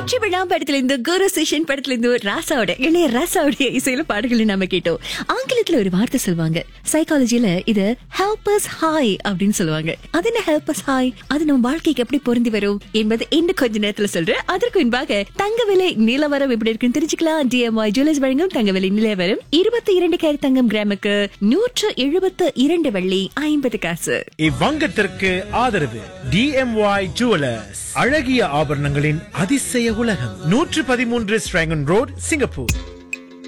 வெற்றி விழா படத்துல இருந்து குரு சிஷன் படத்துல இருந்து ராசாவோட இளைய ராசாவுடைய இசையில பாடல்களை நம்ம கேட்டோம் ஆங்கிலத்துல ஒரு வார்த்தை சொல்லுவாங்க சைக்காலஜில இது ஹெல்பர்ஸ் ஹாய் அப்படின்னு சொல்லுவாங்க அது என்ன ஹெல்பர்ஸ் ஹாய் அது நம்ம வாழ்க்கைக்கு எப்படி பொருந்தி வரும் என்பது இன்னும் கொஞ்ச நேரத்துல சொல்றேன் அதற்கு முன்பாக தங்க விலை நிலவரம் எப்படி இருக்குன்னு தெரிஞ்சுக்கலாம் டிஎம்ஐ ஜுவல்லர்ஸ் வழங்கும் தங்க விலை நிலவரம் இருபத்தி இரண்டு கேரட் தங்கம் கிராமுக்கு நூற்று எழுபத்து இரண்டு வெள்ளி ஐம்பது காசு இவ்வங்கத்திற்கு ஆதரவு டிஎம்ஒய் ஜுவலர்ஸ் அழகிய ஆபரணங்களின் அதிசய உலகம் நூற்று பதிமூன்று ஸ்ட்ராங்கன் ரோட் சிங்கப்பூர்